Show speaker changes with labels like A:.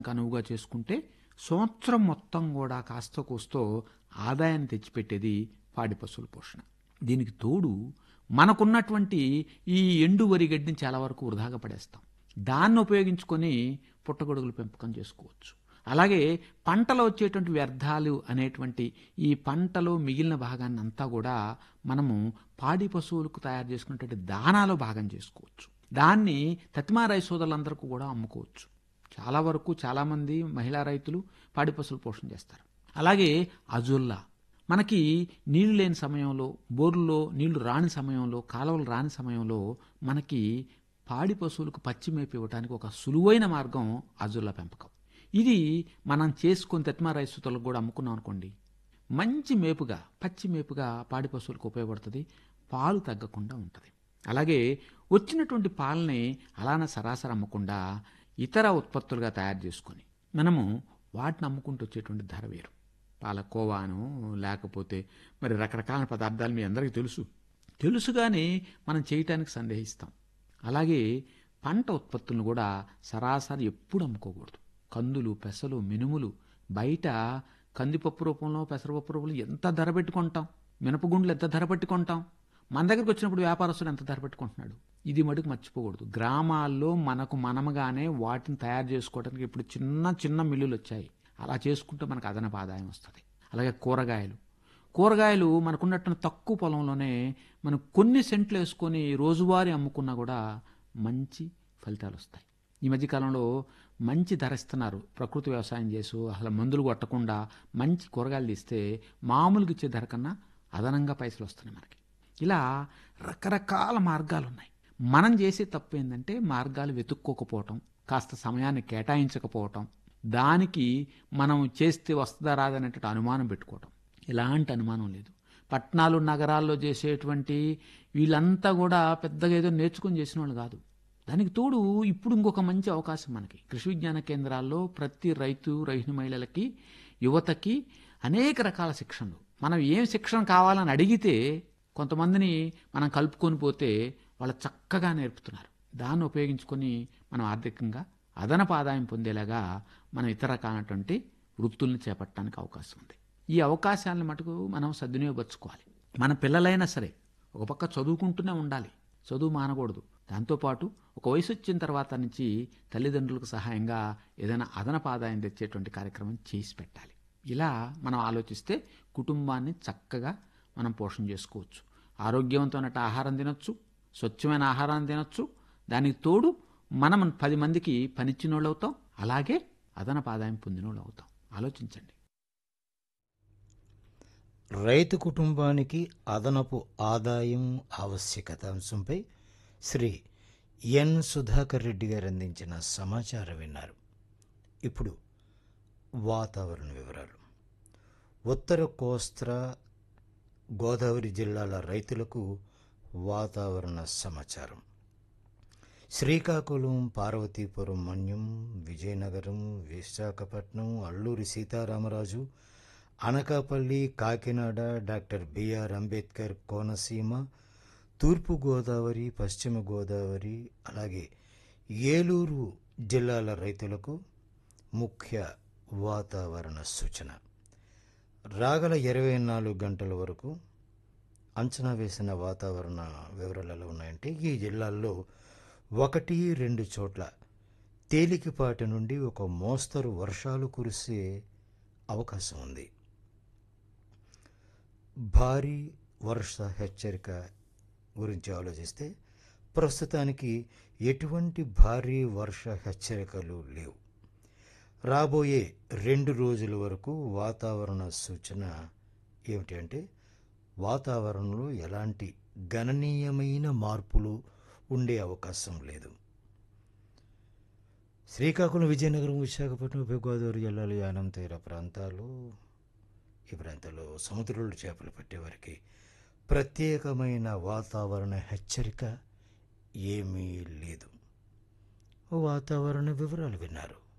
A: కనువుగా చేసుకుంటే సంవత్సరం మొత్తం కూడా కాస్త కూస్తో ఆదాయాన్ని తెచ్చిపెట్టేది పాడి పశువుల పోషణ దీనికి తోడు మనకున్నటువంటి ఈ ఎండు వరి గడ్డిని చాలా వరకు వృధాగా పడేస్తాం దాన్ని ఉపయోగించుకొని పుట్టగొడుగులు పెంపకం చేసుకోవచ్చు అలాగే పంటలో వచ్చేటువంటి వ్యర్థాలు అనేటువంటి ఈ పంటలో మిగిలిన భాగాన్ని అంతా కూడా మనము పాడి పశువులకు తయారు చేసుకునేటువంటి దానాలో భాగం చేసుకోవచ్చు దాన్ని తతిమా రైతు సోదరులందరికీ కూడా అమ్ముకోవచ్చు చాలా వరకు చాలామంది మహిళా రైతులు పాడి పశువులు పోషణ చేస్తారు అలాగే అజుల్లా మనకి నీళ్లు లేని సమయంలో బోర్లలో నీళ్లు రాని సమయంలో కాలువలు రాని సమయంలో మనకి పాడి పశువులకు పచ్చి మేపు ఇవ్వడానికి ఒక సులువైన మార్గం అజుల్లా పెంపకం ఇది మనం చేసుకొని తత్మా రైతులకు కూడా అమ్ముకున్నాం అనుకోండి మంచి మేపుగా పచ్చి మేపుగా పాడి పశువులకు ఉపయోగపడుతుంది పాలు తగ్గకుండా ఉంటుంది అలాగే వచ్చినటువంటి పాలని అలానే సరాసరి అమ్మకుండా ఇతర ఉత్పత్తులుగా తయారు చేసుకొని మనము వాటిని అమ్ముకుంటూ వచ్చేటువంటి ధర వేరు పాలకోవాను లేకపోతే మరి రకరకాల పదార్థాలు మీ అందరికీ తెలుసు తెలుసుగానే మనం చేయటానికి సందేహిస్తాం అలాగే పంట ఉత్పత్తులను కూడా సరాసరి ఎప్పుడు అమ్ముకోకూడదు కందులు పెసలు మినుములు బయట కందిపప్పు రూపంలో పెసరపప్పు రూపంలో ఎంత ధర పెట్టుకుంటాం మినపగుండ్లు ఎంత ధర పెట్టుకుంటాం మన దగ్గరికి వచ్చినప్పుడు వ్యాపారస్తులు ఎంత ధర పెట్టుకుంటున్నాడు ఇది మటుకు మర్చిపోకూడదు గ్రామాల్లో మనకు మనముగానే వాటిని తయారు చేసుకోవడానికి ఇప్పుడు చిన్న చిన్న మిల్లులు వచ్చాయి అలా చేసుకుంటే మనకు అదనపు ఆదాయం వస్తుంది అలాగే కూరగాయలు కూరగాయలు మనకున్నట్టు తక్కువ పొలంలోనే మనం కొన్ని సెంట్లు వేసుకొని రోజువారీ అమ్ముకున్నా కూడా మంచి ఫలితాలు వస్తాయి ఈ మధ్యకాలంలో మంచి ధర ఇస్తున్నారు ప్రకృతి వ్యవసాయం చేసు అసలు మందులు కొట్టకుండా మంచి కూరగాయలు తీస్తే మామూలుగా ఇచ్చే ధర కన్నా అదనంగా పైసలు వస్తున్నాయి మనకి ఇలా రకరకాల మార్గాలు ఉన్నాయి మనం చేసే తప్పు ఏంటంటే మార్గాలు వెతుక్కోకపోవటం కాస్త సమయాన్ని కేటాయించకపోవటం దానికి మనం చేస్తే వస్తుందా రాదనేటువంటి అనుమానం పెట్టుకోవటం ఎలాంటి అనుమానం లేదు పట్టణాలు నగరాల్లో చేసేటువంటి వీళ్ళంతా కూడా పెద్దగా ఏదో నేర్చుకుని చేసిన వాళ్ళు కాదు దానికి తోడు ఇప్పుడు ఇంకొక మంచి అవకాశం మనకి కృషి విజ్ఞాన కేంద్రాల్లో ప్రతి రైతు రైతు మహిళలకి యువతకి అనేక రకాల శిక్షణలు మనం ఏం శిక్షణ కావాలని అడిగితే కొంతమందిని మనం కలుపుకొని పోతే వాళ్ళు చక్కగా నేర్పుతున్నారు దాన్ని ఉపయోగించుకొని మనం ఆర్థికంగా అదనపు ఆదాయం పొందేలాగా మనం ఇతర రకాలైనటువంటి వృత్తుల్ని చేపట్టడానికి అవకాశం ఉంది ఈ అవకాశాలను మటుకు మనం సద్వినియోగపరచుకోవాలి మన పిల్లలైనా సరే ఒక పక్క చదువుకుంటూనే ఉండాలి చదువు మానకూడదు దాంతోపాటు ఒక వయసు వచ్చిన తర్వాత నుంచి తల్లిదండ్రులకు సహాయంగా ఏదైనా అదనపు ఆదాయం తెచ్చేటువంటి కార్యక్రమం చేసి పెట్టాలి ఇలా మనం ఆలోచిస్తే కుటుంబాన్ని చక్కగా మనం పోషణ చేసుకోవచ్చు ఆరోగ్యవంతమైన ఆహారం తినొచ్చు స్వచ్ఛమైన ఆహారాన్ని తినొచ్చు దానికి తోడు మనం పది మందికి పనిచ్చిన వాళ్ళు అవుతాం అలాగే అదనపు ఆదాయం పొందిన వాళ్ళు అవుతాం ఆలోచించండి
B: రైతు కుటుంబానికి అదనపు ఆదాయం ఆవశ్యకత అంశంపై శ్రీ ఎన్ సుధాకర్ రెడ్డి గారు అందించిన సమాచారం విన్నారు ఇప్పుడు వాతావరణ వివరాలు ఉత్తర కోస్తా గోదావరి జిల్లాల రైతులకు వాతావరణ సమాచారం శ్రీకాకుళం పార్వతీపురం మన్యం విజయనగరం విశాఖపట్నం అల్లూరి సీతారామరాజు అనకాపల్లి కాకినాడ డాక్టర్ బిఆర్ అంబేద్కర్ కోనసీమ తూర్పు గోదావరి పశ్చిమ గోదావరి అలాగే ఏలూరు జిల్లాల రైతులకు ముఖ్య వాతావరణ సూచన రాగల ఇరవై నాలుగు గంటల వరకు అంచనా వేసిన వాతావరణ వివరాలు ఎలా ఉన్నాయంటే ఈ జిల్లాల్లో ఒకటి రెండు చోట్ల తేలికపాటి నుండి ఒక మోస్తరు వర్షాలు కురిసే అవకాశం ఉంది భారీ వర్ష హెచ్చరిక గురించి ఆలోచిస్తే ప్రస్తుతానికి ఎటువంటి భారీ వర్ష హెచ్చరికలు లేవు రాబోయే రెండు రోజుల వరకు వాతావరణ సూచన ఏమిటి అంటే వాతావరణంలో ఎలాంటి గణనీయమైన మార్పులు ఉండే అవకాశం లేదు శ్రీకాకుళం విజయనగరం విశాఖపట్నం ఉభయ గోదావరి జిల్లాలు యానం తీర ప్రాంతాలు ఈ ప్రాంతాల్లో సముద్రంలో చేపలు పట్టేవారికి ప్రత్యేకమైన వాతావరణ హెచ్చరిక ఏమీ లేదు వాతావరణ వివరాలు విన్నారు